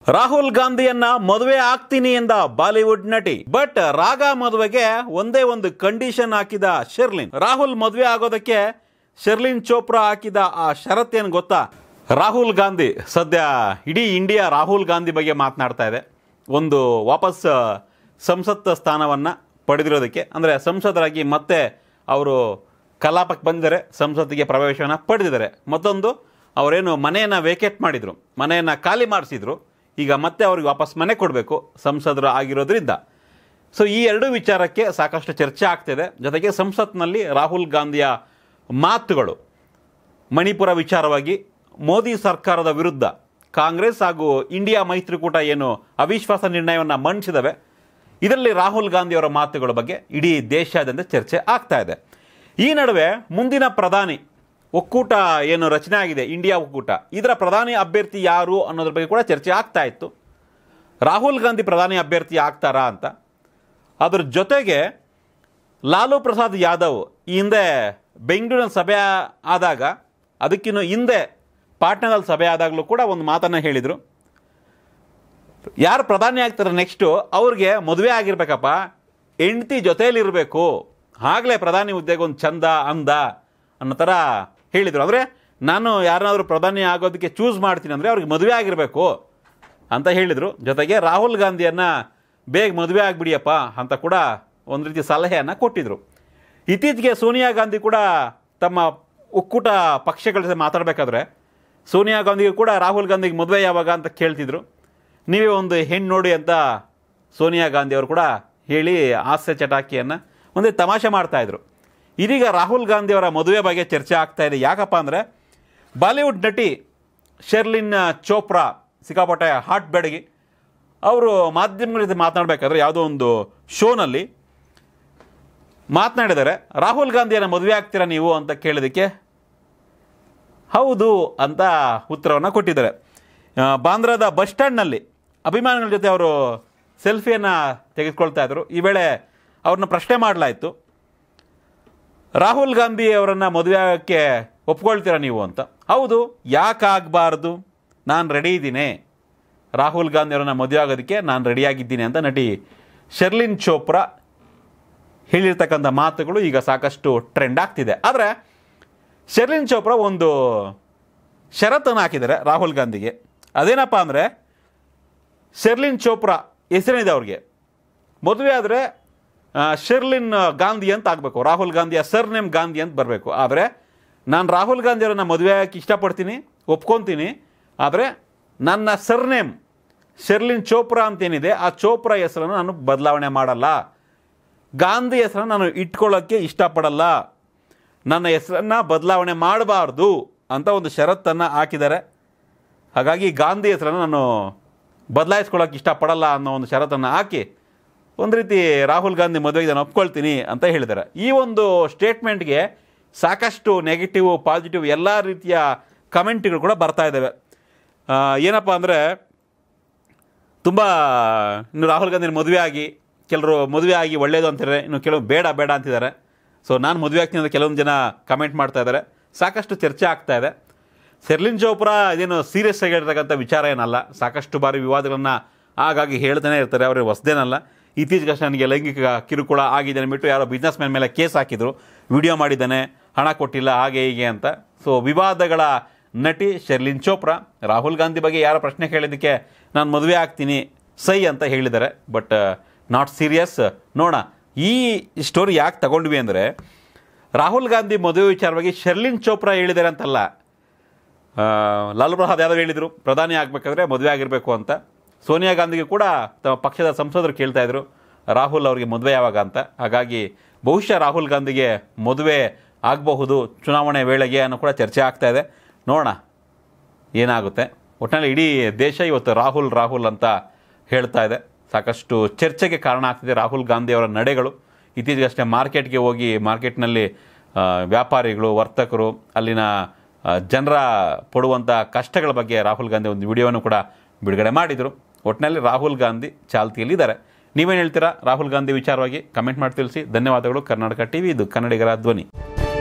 ರಾಹುಲ್ ಗಾಂಧಿಯನ್ನ ಮದುವೆ ಆಗ್ತೀನಿ ಎಂದ ಬಾಲಿವುಡ್ ನಟಿ ಬಟ್ ರಾಗ ಮದುವೆಗೆ ಒಂದೇ ಒಂದು ಕಂಡೀಷನ್ ಹಾಕಿದ ಶೆರ್ಲಿನ್ ರಾಹುಲ್ ಮದುವೆ ಆಗೋದಕ್ಕೆ ಶೆರ್ಲಿನ್ ಚೋಪ್ರಾ ಹಾಕಿದ ಆ ಷರತ್ತೇನು ಗೊತ್ತಾ ರಾಹುಲ್ ಗಾಂಧಿ ಸದ್ಯ ಇಡೀ ಇಂಡಿಯಾ ರಾಹುಲ್ ಗಾಂಧಿ ಬಗ್ಗೆ ಮಾತನಾಡ್ತಾ ಇದೆ ಒಂದು ವಾಪಸ್ ಆ, ಸಂಸತ್ ಸ್ಥಾನವನ್ನು ಪಡೆದಿರೋದಕ್ಕೆ ಅಂದರೆ ಸಂಸದರಾಗಿ ಮತ್ತೆ ಅವರು ಕಲಾಪಕ್ಕೆ ಬಂದಿದ್ದಾರೆ ಸಂಸತ್ತಿಗೆ ಪ್ರವೇಶವನ್ನು ಪಡೆದಿದ್ದಾರೆ ಮತ್ತೊಂದು ಅವರೇನು ಮನೆಯನ್ನು ವೇಕೇಟ್ ಮಾಡಿದರು ಮನೆಯನ್ನು ಖಾಲಿ ಮಾಡಿಸಿದ್ರು ಈಗ ಮತ್ತೆ ಅವ್ರಿಗೆ ವಾಪಸ್ ಮನೆ ಕೊಡಬೇಕು ಸಂಸದರು ಆಗಿರೋದ್ರಿಂದ ಸೊ ಈ ಎರಡು ವಿಚಾರಕ್ಕೆ ಸಾಕಷ್ಟು ಚರ್ಚೆ ಆಗ್ತಿದೆ ಜೊತೆಗೆ ಸಂಸತ್ನಲ್ಲಿ ರಾಹುಲ್ ಗಾಂಧಿಯ ಮಾತುಗಳು ಮಣಿಪುರ ವಿಚಾರವಾಗಿ ಮೋದಿ ಸರ್ಕಾರದ ವಿರುದ್ಧ ಕಾಂಗ್ರೆಸ್ ಹಾಗೂ ಇಂಡಿಯಾ ಮೈತ್ರಿಕೂಟ ಏನು ಅವಿಶ್ವಾಸ ನಿರ್ಣಯವನ್ನು ಮಂಡಿಸಿದವೆ ಇದರಲ್ಲಿ ರಾಹುಲ್ ಗಾಂಧಿಯವರ ಮಾತುಗಳ ಬಗ್ಗೆ ಇಡೀ ದೇಶಾದ್ಯಂತ ಚರ್ಚೆ ಆಗ್ತಾ ಇದೆ ಈ ನಡುವೆ ಮುಂದಿನ ಪ್ರಧಾನಿ ಒಕ್ಕೂಟ ಏನು ರಚನೆ ಆಗಿದೆ ಇಂಡಿಯಾ ಒಕ್ಕೂಟ ಇದರ ಪ್ರಧಾನಿ ಅಭ್ಯರ್ಥಿ ಯಾರು ಅನ್ನೋದ್ರ ಬಗ್ಗೆ ಕೂಡ ಚರ್ಚೆ ಆಗ್ತಾ ಇತ್ತು ರಾಹುಲ್ ಗಾಂಧಿ ಪ್ರಧಾನಿ ಅಭ್ಯರ್ಥಿ ಆಗ್ತಾರಾ ಅಂತ ಅದ್ರ ಜೊತೆಗೆ ಲಾಲು ಪ್ರಸಾದ್ ಯಾದವ್ ಈ ಹಿಂದೆ ಬೆಂಗಳೂರಿನ ಸಭೆ ಆದಾಗ ಅದಕ್ಕಿಂತ ಹಿಂದೆ ಪಾಟ್ನಾದಲ್ಲಿ ಸಭೆ ಆದಾಗಲೂ ಕೂಡ ಒಂದು ಮಾತನ್ನು ಹೇಳಿದರು ಯಾರು ಪ್ರಧಾನಿ ಆಗ್ತಾರೆ ನೆಕ್ಸ್ಟು ಅವ್ರಿಗೆ ಮದುವೆ ಆಗಿರ್ಬೇಕಪ್ಪ ಹೆಂಡತಿ ಜೊತೆಯಲ್ಲಿರಬೇಕು ಆಗಲೇ ಪ್ರಧಾನಿ ಹುದ್ದೆಗೆ ಒಂದು ಚಂದ ಅಂದ ಅನ್ನೋ ಥರ ಹೇಳಿದರು ಅಂದರೆ ನಾನು ಯಾರನ್ನಾದರೂ ಪ್ರಧಾನಿ ಆಗೋದಕ್ಕೆ ಚೂಸ್ ಮಾಡ್ತೀನಿ ಅಂದರೆ ಅವ್ರಿಗೆ ಮದುವೆ ಆಗಿರಬೇಕು ಅಂತ ಹೇಳಿದರು ಜೊತೆಗೆ ರಾಹುಲ್ ಗಾಂಧಿಯನ್ನು ಬೇಗ ಮದುವೆ ಆಗಿಬಿಡಿಯಪ್ಪ ಅಂತ ಕೂಡ ಒಂದು ರೀತಿ ಸಲಹೆಯನ್ನು ಕೊಟ್ಟಿದ್ದರು ಇತ್ತೀಚೆಗೆ ಸೋನಿಯಾ ಗಾಂಧಿ ಕೂಡ ತಮ್ಮ ಒಕ್ಕೂಟ ಪಕ್ಷಗಳ ಜೊತೆ ಮಾತಾಡಬೇಕಾದ್ರೆ ಸೋನಿಯಾ ಗಾಂಧಿಗೂ ಕೂಡ ರಾಹುಲ್ ಗಾಂಧಿಗೆ ಮದುವೆ ಯಾವಾಗ ಅಂತ ಕೇಳ್ತಿದ್ರು ನೀವೇ ಒಂದು ಹೆಣ್ಣು ನೋಡಿ ಅಂತ ಸೋನಿಯಾ ಗಾಂಧಿ ಅವರು ಕೂಡ ಹೇಳಿ ಹಾಸ್ಯ ಚಟಾಕಿಯನ್ನು ಒಂದೇ ತಮಾಷೆ ಮಾಡ್ತಾಯಿದ್ರು ಇದೀಗ ರಾಹುಲ್ ಗಾಂಧಿಯವರ ಮದುವೆ ಬಗ್ಗೆ ಚರ್ಚೆ ಆಗ್ತಾ ಇದೆ ಯಾಕಪ್ಪ ಅಂದರೆ ಬಾಲಿವುಡ್ ನಟಿ ಶೆರ್ಲಿನ್ ಚೋಪ್ರಾ ಸಿಕ್ಕಾಪಟ್ಟೆ ಹಾಟ್ ಬೆಡಗಿ ಅವರು ಮಾಧ್ಯಮಗಳ ಜೊತೆ ಮಾತನಾಡಬೇಕಾದ್ರೆ ಯಾವುದೋ ಒಂದು ಶೋನಲ್ಲಿ ಮಾತನಾಡಿದ್ದಾರೆ ರಾಹುಲ್ ಗಾಂಧಿಯನ್ನು ಮದುವೆ ಆಗ್ತೀರಾ ನೀವು ಅಂತ ಕೇಳಿದಕ್ಕೆ ಹೌದು ಅಂತ ಉತ್ತರವನ್ನು ಕೊಟ್ಟಿದ್ದಾರೆ ಆ, ಬಾಂದ್ರಾದ ಬಸ್ ಸ್ಟ್ಯಾಂಡ್ನಲ್ಲಿ ಅಭಿಮಾನಿಗಳ ಜೊತೆ ಅವರು ಸೆಲ್ಫಿಯನ್ನು ತೆಗೆದುಕೊಳ್ತಾ ಇದ್ರು ಈ ವೇಳೆ ಅವ್ರನ್ನ ಪ್ರಶ್ನೆ ಮಾಡಲಾಯಿತು ರಾಹುಲ್ ಗಾಂಧಿ ಅವರನ್ನು ಮದುವೆ ಆಗೋಕ್ಕೆ ಒಪ್ಕೊಳ್ತೀರಾ ನೀವು ಅಂತ ಹೌದು ಯಾಕಾಗಬಾರ್ದು ನಾನು ರೆಡಿ ಇದ್ದೀನಿ ರಾಹುಲ್ ಗಾಂಧಿ ಅವರನ್ನು ಮದುವೆ ಆಗೋದಕ್ಕೆ ನಾನು ರೆಡಿಯಾಗಿದ್ದೀನಿ ಅಂತ ನಟಿ ಶರ್ಲಿನ್ ಚೋಪ್ರಾ ಹೇಳಿರ್ತಕ್ಕಂಥ ಮಾತುಗಳು ಈಗ ಸಾಕಷ್ಟು ಟ್ರೆಂಡ್ ಆಗ್ತಿದೆ ಆದರೆ ಶರ್ಲಿನ್ ಚೋಪ್ರಾ ಒಂದು ಷರತ್ತನ್ನು ಹಾಕಿದ್ದಾರೆ ರಾಹುಲ್ ಗಾಂಧಿಗೆ ಅದೇನಪ್ಪ ಅಂದರೆ ಶೆರ್ಲಿನ್ ಚೋಪ್ರಾ ಹೆಸರೇನಿದೆ ಅವ್ರಿಗೆ ಮದುವೆ ಆದರೆ ಶೆರ್ಲಿನ್ ಗಾಂಧಿ ಅಂತ ಆಗಬೇಕು ರಾಹುಲ್ ಗಾಂಧಿಯ ಸರ್ ನೇಮ್ ಗಾಂಧಿ ಅಂತ ಬರಬೇಕು ಆದರೆ ನಾನು ರಾಹುಲ್ ಗಾಂಧಿಯವರನ್ನ ಮದುವೆ ಆಗಕ್ಕೆ ಇಷ್ಟಪಡ್ತೀನಿ ಒಪ್ಕೊತೀನಿ ಆದರೆ ನನ್ನ ಸರ್ ನೇಮ್ ಶೆರ್ಲಿನ್ ಚೋಪ್ರಾ ಅಂತೇನಿದೆ ಆ ಚೋಪ್ರಾ ಹೆಸರನ್ನು ನಾನು ಬದಲಾವಣೆ ಮಾಡಲ್ಲ ಗಾಂಧಿ ಹೆಸರನ್ನು ನಾನು ಇಟ್ಕೊಳ್ಳೋಕ್ಕೆ ಇಷ್ಟಪಡಲ್ಲ ನನ್ನ ಹೆಸರನ್ನು ಬದಲಾವಣೆ ಮಾಡಬಾರ್ದು ಅಂತ ಒಂದು ಷರತ್ತನ್ನು ಹಾಕಿದ್ದಾರೆ ಹಾಗಾಗಿ ಗಾಂಧಿ ಹೆಸರನ್ನು ನಾನು ಬದಲಾಯಿಸ್ಕೊಳ್ಳೋಕೆ ಇಷ್ಟಪಡಲ್ಲ ಅನ್ನೋ ಒಂದು ಷರತ್ತನ್ನು ಹಾಕಿ ಒಂದು ರೀತಿ ರಾಹುಲ್ ಗಾಂಧಿ ಮದುವೆಗೆ ನಾನು ಒಪ್ಕೊಳ್ತೀನಿ ಅಂತ ಹೇಳಿದ್ದಾರೆ ಈ ಒಂದು ಸ್ಟೇಟ್ಮೆಂಟ್ಗೆ ಸಾಕಷ್ಟು ನೆಗೆಟಿವ್ ಪಾಸಿಟಿವ್ ಎಲ್ಲ ರೀತಿಯ ಕಮೆಂಟ್ಗಳು ಕೂಡ ಬರ್ತಾ ಇದ್ದಾವೆ ಆ, ಏನಪ್ಪ ಅಂದರೆ ತುಂಬ ಇನ್ನು ರಾಹುಲ್ ಗಾಂಧಿ ಮದುವೆ ಆಗಿ ಕೆಲವರು ಮದುವೆ ಆಗಿ ಒಳ್ಳೆಯದು ಅಂತಾರೆ ಇನ್ನು ಕೆಲವು ಬೇಡ ಬೇಡ ಅಂತಿದ್ದಾರೆ ಸೊ ನಾನು ಮದುವೆ ಆಗ್ತೀನಿ ಅಂತ ಕೆಲವೊಂದು ಜನ ಕಮೆಂಟ್ ಮಾಡ್ತಾ ಇದ್ದಾರೆ ಸಾಕಷ್ಟು ಚರ್ಚೆ ಆಗ್ತಾ ಇದೆ ಸೆರ್ಲಿನ್ ಚೋಪ್ರಾ ಇದೇನು ಸೀರಿಯಸ್ ಆಗಿ ಹೇಳ್ತಕ್ಕಂಥ ವಿಚಾರ ಏನಲ್ಲ ಸಾಕಷ್ಟು ಬಾರಿ ವಿವಾದಗಳನ್ನು ಆಗಾಗಿ ಹೇಳ್ತಾನೆ ಇರ್ತಾರೆ ಅವ್ರಿಗೆ ಹೊಸದೇನಲ್ಲ ಇತ್ತೀಚೆಗಷ್ಟೇ ನನಗೆ ಲೈಂಗಿಕ ಕಿರುಕುಳ ಆಗಿದೆ ಅಂದ್ಬಿಟ್ಟು ಯಾರೋ ಬಿಸ್ನೆಸ್ ಮ್ಯಾನ್ ಮೇಲೆ ಕೇಸ್ ಹಾಕಿದ್ರು ವಿಡಿಯೋ ಮಾಡಿದ್ದಾನೆ ಹಣ ಕೊಟ್ಟಿಲ್ಲ ಹಾಗೆ ಹೀಗೆ ಅಂತ ಸೊ ವಿವಾದಗಳ ನಟಿ ಶೆರ್ಲಿನ್ ಚೋಪ್ರಾ ರಾಹುಲ್ ಗಾಂಧಿ ಬಗ್ಗೆ ಯಾರೋ ಪ್ರಶ್ನೆ ಕೇಳಿದ್ದಕ್ಕೆ ನಾನು ಮದುವೆ ಆಗ್ತೀನಿ ಸೈ ಅಂತ ಹೇಳಿದ್ದಾರೆ ಬಟ್ ನಾಟ್ ಸೀರಿಯಸ್ ನೋಡ ಈ ಸ್ಟೋರಿ ಯಾಕೆ ತಗೊಂಡ್ವಿ ಅಂದರೆ ರಾಹುಲ್ ಗಾಂಧಿ ಮದುವೆ ವಿಚಾರವಾಗಿ ಶೆರ್ಲಿನ್ ಚೋಪ್ರಾ ಹೇಳಿದ್ದಾರೆ ಅಂತಲ್ಲ ಆ, ಲಾಲು ಪ್ರಸಾದ್ ಯಾದವ್ ಹೇಳಿದರು ಪ್ರಧಾನಿ ಆಗಬೇಕಾದ್ರೆ ಮದುವೆ ಆಗಿರಬೇಕು ಅಂತ ಸೋನಿಯಾ ಗಾಂಧಿಗೆ ಕೂಡ ತಮ್ಮ ಪಕ್ಷದ ಸಂಸದರು ಕೇಳ್ತಾ ಇದ್ರು ರಾಹುಲ್ ಅವರಿಗೆ ಮದುವೆ ಯಾವಾಗ ಅಂತ ಹಾಗಾಗಿ ಬಹುಶಃ ರಾಹುಲ್ ಗಾಂಧಿಗೆ ಮದುವೆ ಆಗಬಹುದು ಚುನಾವಣೆ ವೇಳೆಗೆ ಅನ್ನೋ ಕೂಡ ಚರ್ಚೆ ಆಗ್ತಾ ಇದೆ ನೋಡೋಣ ಏನಾಗುತ್ತೆ ಒಟ್ಟಿನಲ್ಲಿ ಇಡೀ ದೇಶ ಇವತ್ತು ರಾಹುಲ್ ರಾಹುಲ್ ಅಂತ ಹೇಳ್ತಾ ಇದೆ ಸಾಕಷ್ಟು ಚರ್ಚೆಗೆ ಕಾರಣ ಆಗ್ತಿದೆ ರಾಹುಲ್ ಗಾಂಧಿ ಅವರ ನಡೆಗಳು ಇತ್ತೀಚೆಗಷ್ಟೇ ಮಾರ್ಕೆಟ್ಗೆ ಹೋಗಿ ಮಾರ್ಕೆಟ್ನಲ್ಲಿ ಆ, ವ್ಯಾಪಾರಿಗಳು ವರ್ತಕರು ಅಲ್ಲಿನ ಆ, ಜನರ ಪಡುವಂಥ ಕಷ್ಟಗಳ ಬಗ್ಗೆ ರಾಹುಲ್ ಗಾಂಧಿ ಒಂದು ವಿಡಿಯೋವನ್ನು ಕೂಡ ಬಿಡುಗಡೆ ಮಾಡಿದರು ಒಟ್ಟಿನಲ್ಲಿ ರಾಹುಲ್ ಗಾಂಧಿ ಚಾಲ್ತಿಯಲ್ಲಿದ್ದಾರೆ ನೀವೇನು ಹೇಳ್ತೀರಾ ರಾಹುಲ್ ಗಾಂಧಿ ವಿಚಾರವಾಗಿ ಕಮೆಂಟ್ ಮಾಡಿ ತಿಳಿಸಿ ಧನ್ಯವಾದಗಳು ಕರ್ನಾಟಕ ಟಿವಿ ಇದು ಕನ್ನಡಿಗರ ಧ್ವನಿ